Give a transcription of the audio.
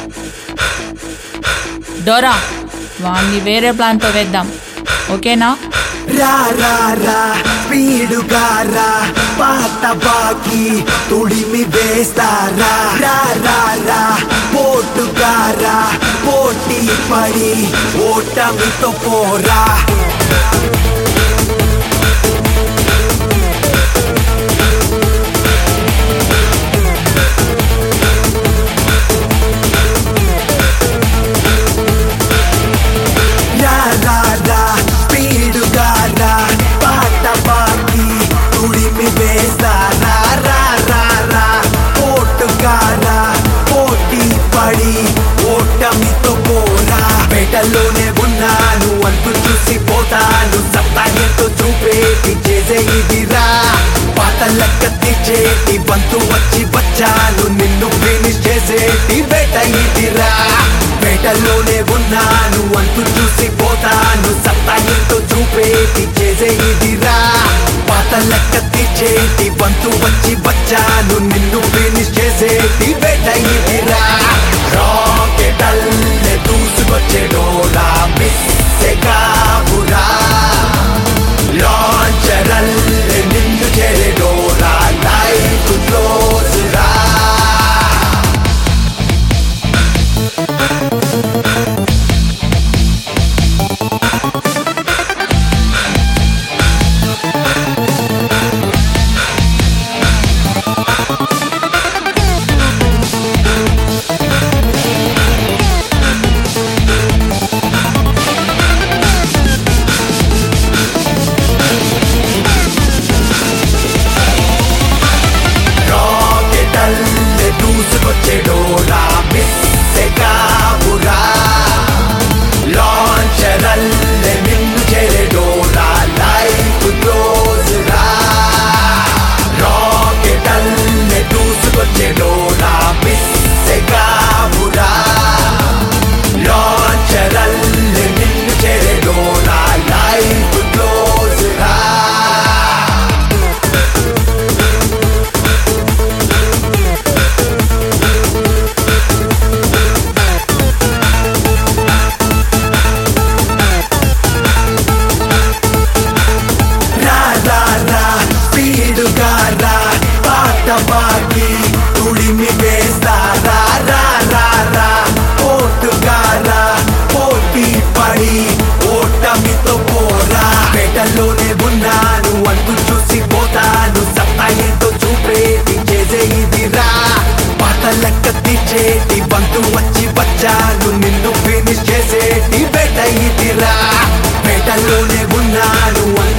Dora వాణ్ణి వేరే ప్లాన్తో వేద్దాం ఓకేనా రా రా రా స్పీడుగా రా పాత బాకి తుడిమి వేస్తారా రా రా రా పోటుగా రా పోటీ పడి ఓటమితో పోరా రా రా రా స్పీడుగా రా పాట బాకి తుడిమి వేస్తారా రా రా రా పోటుగా రా పోటీ పడి ఓటమితో పోరా పేటల్లోనే ఉన్నాను అంటూ చూసి పోతాను సత్తా ఎంతో చూపేటి చేసే ఇదిరా పాత లెక్క తీర్చేటి బంతు వచ్చి వచ్చాను నిన్ను ఫినిష్ చేసేటి బేట ఇదిరా పేటల్లోనే ఉన్నాను అంటూ చూసి పోతాను సత్తా ఎంతో చూపేటి చేసే ఇదిరా పాత లెక్క తీర్చేటి బంతు వచ్చి వచ్చాను నిన్ను ఫినిష్ చేసేటి బేట ఇదిరా రాకెటల్లే దూసుకొచ్చే డోరా మిస్సెగా బురా లాంచరల్లే నిన్ను చేరే డోరా లైఫ్ క్లోజ్ రా రాకెటల్లే దూసుకొచ్చే డోరా మిస్సెగా బురా లాంచరల్లే నిన్ను చేరే డోరా లైఫ్ క్లోజ్ రా రాకెటల్లే దూసుకొచ్చే డోరా మిస్సెగా బురా లాంచరల్లే నిన్ను చేరే డోరా లైఫ్ క్లోజ్ రా రా రా రా స్పీడుగా రా పాట బాకి తుడిమి వేస్తారా రా రా రా పోటుగా రా పోటీ పడి ఓటమితో పోరా పేటల్లోనే ఉన్నాను అంటూ చూసి పోతాను సత్తా ఏంటో చూపేటి చేసే ఇదిరా పాత లెక్క తీర్చేటి బంతు వచ్చి వచ్చాను నిన్ను ఫినిష్ చేసేటి బెట ఇదిరా పేటల్లోనే ఉన్నాను అంటూ